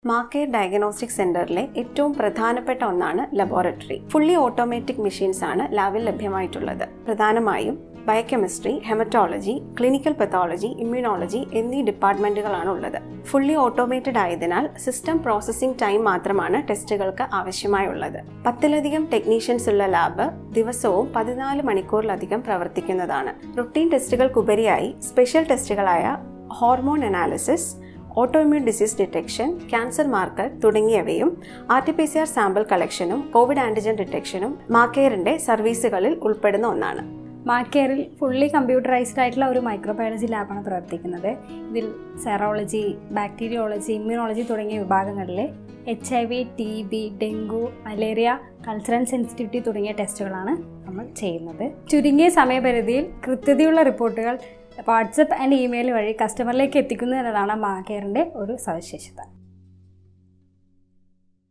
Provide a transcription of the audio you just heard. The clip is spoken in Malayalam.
മാർക്കറ്റ് ഡയഗ്നോസ്റ്റിക് സെന്ററിലെ ഏറ്റവും പ്രധാനപ്പെട്ട ഒന്നാണ് ലബോറട്ടറി ഫുള്ളി ഓട്ടോമാറ്റിക് മെഷീൻസ് ആണ് ലാബിൽ ലഭ്യമായിട്ടുള്ളത് പ്രധാനമായും biochemistry haematology clinical pathology immunology എന്നീ ഡിപ്പാർട്ട്മെന്റുകളാണ് ഉള്ളത് ഫുള്ളി ഓട്ടോമേറ്റഡ് ആയതിനാൽ സിസ്റ്റം പ്രോസസ്സിംഗ് ടൈം മാത്രമാണ് ടെസ്റ്റുകൾക്ക് ആവശ്യമായുള്ളത് പത്തിലധികം ടെക്നീഷ്യൻസ് ഉള്ള ലാബ് ദിവസവും പതിനാല് മണിക്കൂറിലധികം പ്രവർത്തിക്കുന്നതാണ് റുട്ടീൻ ടെസ്റ്റുകൾക്കുപരിയായി സ്പെഷ്യൽ ടെസ്റ്റുകളായ hormone analysis autoimmune disease detection cancer marker തുടങ്ങിയവയും R T P C R sample കളക്ഷനും കോവിഡ് ആന്റിജൻ ഡിറ്റക്ഷനും മാക്കെയറിന്റെ സർവീസുകളിൽ ഉൾപ്പെടുന്ന ഒന്നാണ് മാക്കെയറിൽ ഫുള്ളി കമ്പ്യൂട്ടറൈസ്ഡ് ആയിട്ടുള്ള ഒരു മൈക്രോബയോളജി ലാബാണ് പ്രവർത്തിക്കുന്നത് ഇതിൽ സെറോളജി ബാക്ടീരിയോളജി ഇമ്മ്യൂണോളജി തുടങ്ങിയ വിഭാഗങ്ങളിലെ H I V T B dengue malaria cultural sensitivity തുടങ്ങിയ ടെസ്റ്റുകളാണ് നമ്മൾ ചെയ്യുന്നത് ചുരുങ്ങിയ സമയപരിധിയിൽ കൃത്യതയുള്ള റിപ്പോർട്ടുകൾ വാട്സപ്പ് ആൻഡ് ഇമെയിൽ വഴി കസ്റ്റമറിലേക്ക് എത്തിക്കുന്നു എന്നതാണ് മാക്കെയറിൻ്റെ ഒരു സവിശേഷത